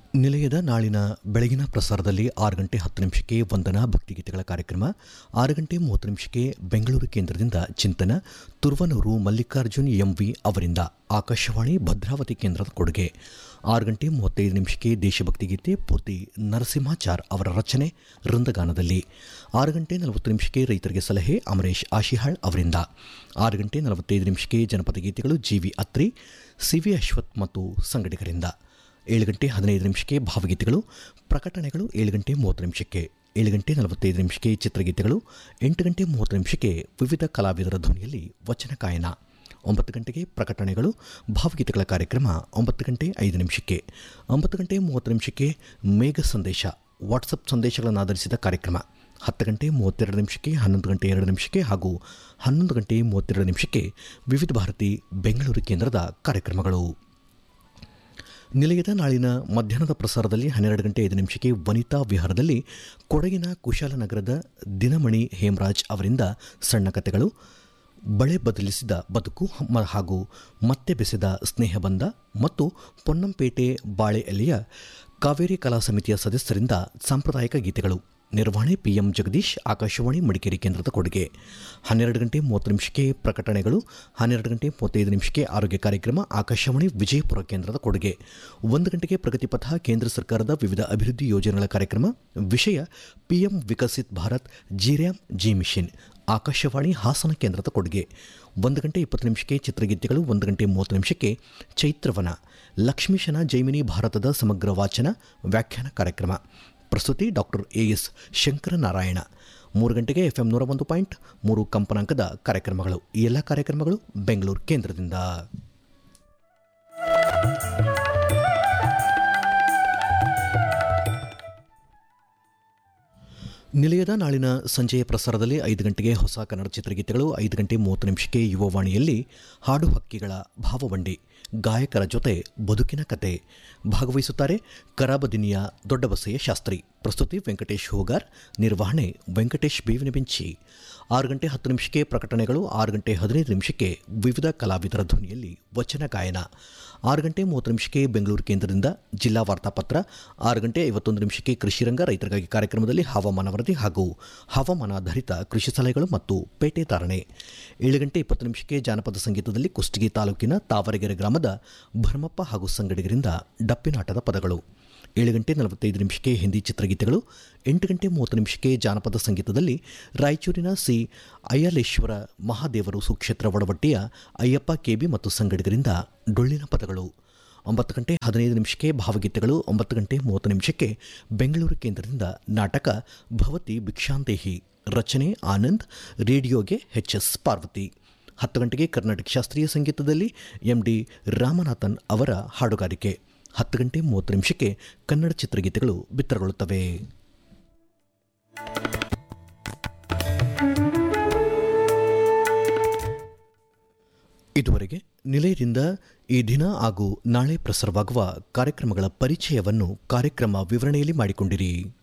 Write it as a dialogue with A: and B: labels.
A: ನಿಲಯದ ನಾಳಿನ ಬೆಳಗಿನ ಪ್ರಸಾರದಲ್ಲಿ ಆರು ಗಂಟೆ ಹತ್ತು ನಿಮಿಷಕ್ಕೆ ವಂದನಾ ಭಕ್ತಿಗೀತೆಗಳ ಕಾರ್ಯಕ್ರಮ ಆರು ಗಂಟೆ ಮೂವತ್ತು ನಿಮಿಷಕ್ಕೆ ಬೆಂಗಳೂರು ಕೇಂದ್ರದಿಂದ ಚಿಂತನ ತುರ್ವನೂರು ಮಲ್ಲಿಕಾರ್ಜುನ್ ಎಂವಿ ಅವರಿಂದ ಆಕಾಶವಾಣಿ ಭದ್ರಾವತಿ ಕೇಂದ್ರದ ಕೊಡುಗೆ ಆರು ಗಂಟೆ ಮೂವತ್ತೈದು ನಿಮಿಷಕ್ಕೆ ದೇಶಭಕ್ತಿ ಗೀತೆ ಪೂರ್ತಿ ನರಸಿಂಹಾಚಾರ್ ಅವರ ರಚನೆ ವೃಂದಗಾನದಲ್ಲಿ ಆರು ಗಂಟೆ ನಲವತ್ತು ನಿಮಿಷಕ್ಕೆ ರೈತರಿಗೆ ಸಲಹೆ ಅಮರೇಶ್ ಆಶಿಹಾಳ್ ಅವರಿಂದ ಆರು ಗಂಟೆ ನಲವತ್ತೈದು ನಿಮಿಷಕ್ಕೆ ಜನಪದ ಗೀತೆಗಳು G V Athri C V Ashwath ಮತ್ತು ಸಂಗಡಿಗರಿಂದ ಏಳು ಗಂಟೆ ಹದಿನೈದು ನಿಮಿಷಕ್ಕೆ ಭಾವಗೀತೆಗಳು ಪ್ರಕಟಣೆಗಳು ಏಳು ಗಂಟೆ ಮೂವತ್ತು ನಿಮಿಷಕ್ಕೆ ಏಳು ಗಂಟೆ ನಲವತ್ತೈದು ನಿಮಿಷಕ್ಕೆ ಚಿತ್ರಗೀತೆಗಳು ಎಂಟು ಗಂಟೆ ಮೂವತ್ತು ನಿಮಿಷಕ್ಕೆ ವಿವಿಧ ಕಲಾವಿದರ ಧ್ವನಿಯಲ್ಲಿ ವಚನ ಗಾಯನ ಒಂಬತ್ತು ಗಂಟೆಗೆ ಪ್ರಕಟಣೆಗಳು ಭಾವಗೀತೆಗಳ ಕಾರ್ಯಕ್ರಮ ಒಂಬತ್ತು ಗಂಟೆ ಐದು ನಿಮಿಷಕ್ಕೆ ಒಂಬತ್ತು ಗಂಟೆ ಮೂವತ್ತು ನಿಮಿಷಕ್ಕೆ ಮೇಘ ಸಂದೇಶ ವಾಟ್ಸಪ್ ಸಂದೇಶಗಳನ್ನು ಆಧರಿಸಿದ ಕಾರ್ಯಕ್ರಮ ಹತ್ತು ಗಂಟೆ ಮೂವತ್ತೆರಡು ನಿಮಿಷಕ್ಕೆ ಹನ್ನೊಂದು ಗಂಟೆ ಎರಡು ನಿಮಿಷಕ್ಕೆ ಹಾಗೂ ಹನ್ನೊಂದು ಗಂಟೆ ಮೂವತ್ತೆರಡು ನಿಮಿಷಕ್ಕೆ ವಿವಿಧ ಭಾರತಿ ಬೆಂಗಳೂರು ಕೇಂದ್ರದ ಕಾರ್ಯಕ್ರಮಗಳು ನಿಲಯದ ನಾಳಿನ ಮಧ್ಯಾಹ್ನದ ಪ್ರಸಾರದಲ್ಲಿ ಹನ್ನೆರಡು ಗಂಟೆ ಐದು ನಿಮಿಷಕ್ಕೆ ವನಿತಾ ವಿಹಾರದಲ್ಲಿ ಕೊಡಗಿನ ಕುಶಾಲನಗರದ ದಿನಮಣಿ ಹೇಮರಾಜ್ ಅವರಿಂದ ಸಣ್ಣ ಕಥೆಗಳು ಬಳೆ ಬದಲಿಸಿದ ಬದುಕು ಮ- ಹಾಗೂ ಮತ್ತೆ ಬೆಸೆದ ಸ್ನೇಹಬಂಧ ಮತ್ತು ಪೊನ್ನಂಪೇಟೆ ಬಾಳೆ ಎಲೆಯ ಕಾವೇರಿ ಕಲಾ ಸಮಿತಿಯ ಸದಸ್ಯರಿಂದ ಸಾಂಪ್ರದಾಯಿಕ ಗೀತೆಗಳು ನಿರ್ವಹಣೆ ಪಿಎಂ ಜಗದೀಶ್ ಆಕಾಶವಾಣಿ ಮಡಿಕೇರಿ ಕೇಂದ್ರದ ಕೊಡುಗೆ ಹನ್ನೆರಡು ಗಂಟೆ ಮೂವತ್ತು ನಿಮಿಷಕ್ಕೆ ಪ್ರಕಟಣೆಗಳು ಹನ್ನೆರಡು ಗಂಟೆ ಮೂವತ್ತೈದು ನಿಮಿಷಕ್ಕೆ ಆರೋಗ್ಯ ಕಾರ್ಯಕ್ರಮ ಆಕಾಶವಾಣಿ ವಿಜಯಪುರ ಕೇಂದ್ರದ ಕೊಡುಗೆ ಒಂದು ಗಂಟೆಗೆ ಪ್ರಗತಿಪಥ ಕೇಂದ್ರ ಸರ್ಕಾರದ ವಿವಿಧ ಅಭಿವೃದ್ಧಿ ಯೋಜನೆಗಳ ಕಾರ್ಯಕ್ರಮ ವಿಷಯ PM Viksit Bharat G RAM G mission Akashvani Hassan ಕೇಂದ್ರದ ಕೊಡುಗೆ ಒಂದು ಗಂಟೆ ಇಪ್ಪತ್ತು ನಿಮಿಷಕ್ಕೆ ಚಿತ್ರಗೀತೆಗಳು ಒಂದು ಗಂಟೆ ಮೂವತ್ತು ನಿಮಿಷಕ್ಕೆ ಚೈತ್ರವನ ಲಕ್ಷ್ಮೀಶನ ಜೈಮಿನಿ ಭಾರತದ ಸಮಗ್ರ ವಾಚನ ವ್ಯಾಖ್ಯಾನ ಕಾರ್ಯಕ್ರಮ ಪ್ರಸ್ತುತಿ ಡಾಕ್ಟರ್ ಎ ಎಸ್ ಶಂಕರನಾರಾಯಣ ಮೂರು ಗಂಟೆಗೆ ಎಫ್ ಎಂ ನೂರ ಒಂದು ಪಾಯಿಂಟ್ ಮೂರು ಕಂಪನಾಂಕದ ಕಾರ್ಯಕ್ರಮಗಳು ಈ ಎಲ್ಲ ಕಾರ್ಯಕ್ರಮಗಳು ಬೆಂಗಳೂರು ಕೇಂದ್ರದಿಂದ ನಿಲಯದ ನಾಳಿನ ಸಂಜೆಯ ಪ್ರಸಾರದಲ್ಲಿ ಐದು ಗಂಟೆಗೆ ಹೊಸ ಕನ್ನಡ ಚಿತ್ರಗೀತೆಗಳು ಐದು ಗಂಟೆ ಮೂವತ್ತು ನಿಮಿಷಕ್ಕೆ ಯುವವಾಣಿಯಲ್ಲಿ ಹಾಡು ಹಕ್ಕಿಗಳ ಭಾವವಂಡಿ ಗಾಯಕರ ಜೊತೆ ಬದುಕಿನ ಕತೆ ಭಾಗವಹಿಸುತ್ತಾರೆ ಕರಾಬದಿನಿಯ ದೊಡ್ಡಬಸಯ್ಯ ಶಾಸ್ತ್ರಿ ಪ್ರಸ್ತುತಿ ವೆಂಕಟೇಶ್ ಹೋಗಾರ್ ನಿರ್ವಹಣೆ ವೆಂಕಟೇಶ್ ಬೇವಿನ ಬೆಂಚಿ ಆರು ಗಂಟೆ ಹತ್ತು ನಿಮಿಷಕ್ಕೆ ಪ್ರಕಟಣೆಗಳು ಆರು ಗಂಟೆ ಹದಿನೈದು ನಿಮಿಷಕ್ಕೆ ವಿವಿಧ ಕಲಾವಿದರ ಧ್ವನಿಯಲ್ಲಿ ವಚನ ಗಾಯನ ಆರು ಗಂಟೆ ಮೂವತ್ತು ನಿಮಿಷಕ್ಕೆ ಬೆಂಗಳೂರು ಕೇಂದ್ರದಿಂದ ಜಿಲ್ಲಾ ವಾರ್ತಾಪತ್ರ ಆರು ಗಂಟೆ ಐವತ್ತೊಂದು ನಿಮಿಷಕ್ಕೆ ಕೃಷಿರಂಗ ರೈತರಿಗಾಗಿ ಕಾರ್ಯಕ್ರಮದಲ್ಲಿ ಹವಾಮಾನ ವರದಿ ಹಾಗೂ ಹವಾಮಾನಾಧಾರಿತ ಕೃಷಿ ಸಲಹೆಗಳು ಮತ್ತು ಪೇಟೆ ಧಾರಣೆ ಏಳು ಗಂಟೆ ಇಪ್ಪತ್ತು ನಿಮಿಷಕ್ಕೆ ಜಾನಪದ ಸಂಗೀತದಲ್ಲಿ ಕುಷ್ಟಗಿ ತಾಲೂಕಿನ ತಾವರೆಗೆರೆ ಗ್ರಾಮದ ಭರಮಪ್ಪ ಹಾಗೂ ಸಂಗಡಿಗರಿಂದ ಡಪ್ಪಿನಾಟದ ಪದಗಳು ಏಳು ಗಂಟೆ ನಲವತ್ತೈದು ನಿಮಿಷಕ್ಕೆ ಹಿಂದಿ ಚಿತ್ರಗೀತೆಗಳು ಎಂಟು ಗಂಟೆ ಮೂವತ್ತು ನಿಮಿಷಕ್ಕೆ ಜಾನಪದ ಸಂಗೀತದಲ್ಲಿ ರಾಯಚೂರಿನ ಸಿ ಅಯ್ಯಲೇಶ್ವರ ಮಹಾದೇವರು ಸುಕ್ಷೇತ್ರ ಒಡವಟ್ಟಿಯ ಅಯ್ಯಪ್ಪ ಕೆಬಿ ಮತ್ತು ಸಂಗಡಿಗರಿಂದ ಡೊಳ್ಳಿನ ಪದಗಳು ಒಂಬತ್ತು ಗಂಟೆ ಹದಿನೈದು ನಿಮಿಷಕ್ಕೆ ಭಾವಗೀತೆಗಳು ಒಂಬತ್ತು ಗಂಟೆ ಮೂವತ್ತು ನಿಮಿಷಕ್ಕೆ ಬೆಂಗಳೂರು ಕೇಂದ್ರದಿಂದ ನಾಟಕ ಭವತಿ ಭಿಕ್ಷಾಂದೇಹಿ ರಚನೆ ಆನಂದ್ ರೇಡಿಯೋಗೆ ಎಚ್ ಎಸ್ ಪಾರ್ವತಿ ಹತ್ತು ಗಂಟೆಗೆ ಕರ್ನಾಟಕ ಶಾಸ್ತ್ರೀಯ ಸಂಗೀತದಲ್ಲಿ ಎಂ ಡಿ ರಾಮನಾಥನ್ ಅವರ ಹಾಡುಗಾರಿಕೆ ಹತ್ತು ಗಂಟೆ ಮೂವತ್ತು ನಿಮಿಷಕ್ಕೆ ಕನ್ನಡ ಚಿತ್ರಗೀತೆಗಳು ಬಿತ್ತರಗೊಳ್ಳುತ್ತವೆ ಇದುವರೆಗೆ ನಿಲಯದಿಂದ ಈ ದಿನ ಹಾಗೂ ನಾಳೆ ಪ್ರಸಾರವಾಗುವ ಕಾರ್ಯಕ್ರಮಗಳ ಪರಿಚಯವನ್ನು ಕಾರ್ಯಕ್ರಮ ವಿವರಣೆಯಲ್ಲಿ ಮಾಡಿಕೊಂಡಿರಿ